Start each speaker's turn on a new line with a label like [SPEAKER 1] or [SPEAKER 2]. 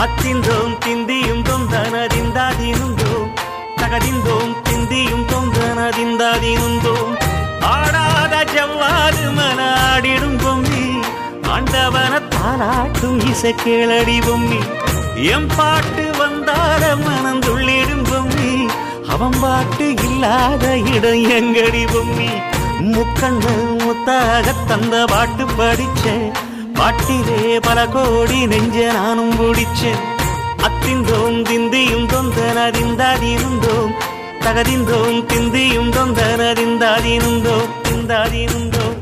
[SPEAKER 1] அத்திந்தோம் திந்தியும் தொந்தனதிந்தாதினுந்தோம் தகதிந்தோம் திந்தியும் தொந்தனதிந்தாதினுந்தோம் ஆடாத ஜவ்வாது மனாடிடும் பொம்மி ஆண்டவன தாலாட்டும் இசை கேளடி பொம்மி எம் பாட்டு வந்தார மனந்துள்ளிடும் பொம்மி அவன் பாட்டு இல்லாத இடம் எங்கடி பொம்மி முக்கண்ணு முத்தாக தந்த பாட்டு படிச்சேன் பாட்டிலே பல கோடி நெஞ்ச நானும் பிடிச்சேன் அத்திந்தோம் திந்தியும் தொந்தனதிந்தாதிருந்தோம் தகதிந்தோம் திந்தியும் தொந்தனதிந்தாதிருந்தோம் திந்தாதிருந்தோம்